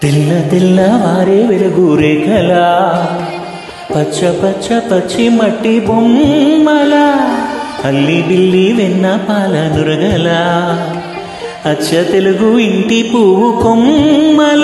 తెల్ల తెల్ల వారే వెలుగు రేఖలా పచ్చ పచ్చ పచ్చి మట్టి బొమ్మల అల్లి బిల్లి వెన్న పాల నురగల అచ్చ తెలుగు ఇంటి పువ్వు కొమ్మల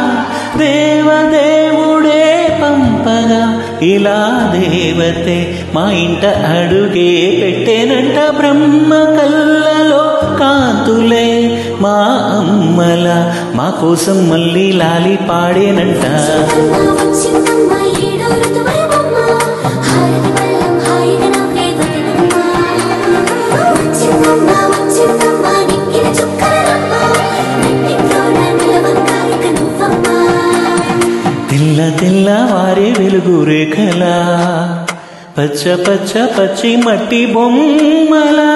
దేవదేవుడే పంపగా ఇలా దేవతే మా ఇంట అడుగే పెట్టేనంట బ్రహ్మ కళ్ళలో కాంతులే మా అమ్మల మా కోసం మళ్ళీ లాలి పాడేనంట వచ్చిందమ్మ ఏడో ఋతువైవమ్మ హారతి పళ్ళం హాయిగా నవ్వే వదినమ్మ వచ్చిందమ్మ వచ్చిందమ్మ నిక్కిన చుక్కలమ్మ నెట్టింట్లోన నిలవంగా ఇక నువ్వమ్మ తెల్ల తెల్ల వారే వెలుగు రేఖలా పచ్చ పచ్చ పచ్చి మట్టి బొమ్మలా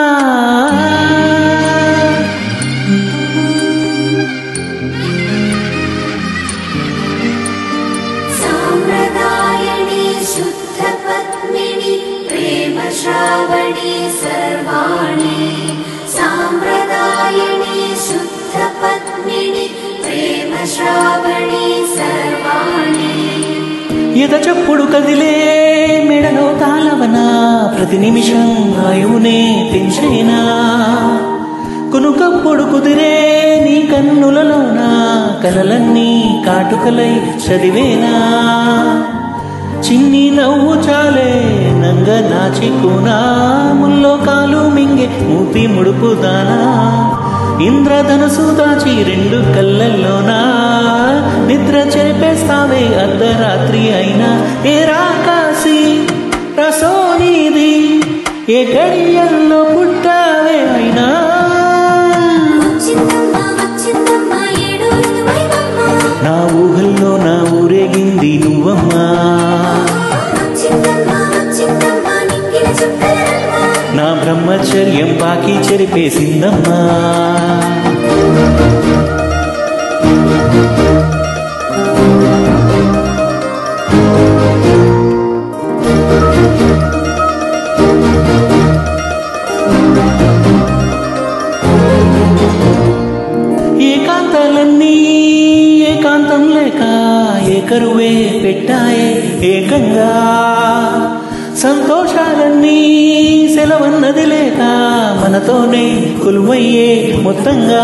సాంప్రదాయని శుద్ధ పద్మిని ప్రేమ శ్రావణి సర్వాణి సాంప్రదాయని శుద్ధ పద్మిని ప్రేమ శ్రావణి సర్వాణి ఎద చప్పుడు కదిలే మెడలో తాళవన ప్రతి నిమిషం ఆయువునే పెంచేనా కొనుకప్పుడు కుదిరే నీ కన్నులలోన కలలన్నీ కాటుకలై చదివేనా చిన్ని నవ్వు చాలే నంగ నాచికునా ముల్లో కాలు మింగే మూతి ముడుపుదానా ఇంద్రధనుసు దాచి రెండు కళ్ళల్లోనా నిద్ర చెరిపేస్తావే అర్ధరాత్రి అయినా ఏ రాకాసి రసోనీది ఏ గడియల్లో పుట్టావే అయినా వచ్చిందమ్మ వచ్చిందమ్మ ఏడో ఋతువైవమ్మ నా ఊహల్లో నా ఊరేగింది నువ్వమ్మా వచ్చిందమ్మ వచ్చిందమ్మ నిక్కిన చుక్కలమ్మ నా బ్రహ్మచర్యం బాకీ చెరిపేసిందమ్మా ఏకాంతాలన్నీ ఏకాంతం లేక ఏకరువే పెట్టాయే ఏకంగా సంతోషాలన్నీ సెలవన్నది లేక మనతోనే కొలువయ్యే మొత్తంగా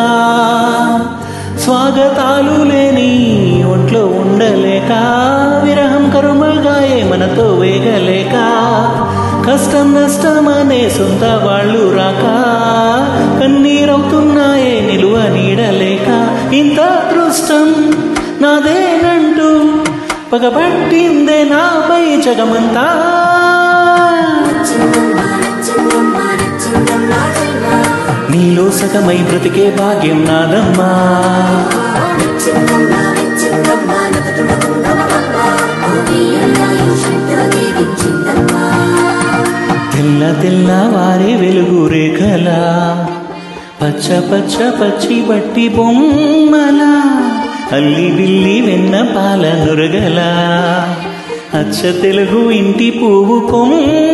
స్వాగతాలు లేని ఒంట్లో ఉండలేక విరహం కరుమల్గాయే మనతో వేగలేక కష్టం నష్టం అనే సొంత వాళ్ళు రాక కన్నీరవుతున్నాయే నిలువ నీడలేక ఇంత అదృష్టం నాదేనంటూ పగబట్టిందే నాపై జగమంతా వచ్చిందమ్మ నచ్చిందమ్మ నచ్చిందమ్మ జన్మ నీలో సగమై బ్రతికే భాగ్యం నాదమ్మా నచ్చిందమ్మ నచ్చిందమ్మ నగటున కుంగమమ్మ ఓవియల్లాయు శంకర దేవించిందమ్మ తెల్ల తెల్ల వారే వెలుగు రేఖల పచ్చ పచ్చ పచ్చి బట్టి బొమ్మల అల్లి బిల్లి వెన్న పాల నురగల అచ్చ తెలుగు ఇంటి పువ్వు కొమ్మ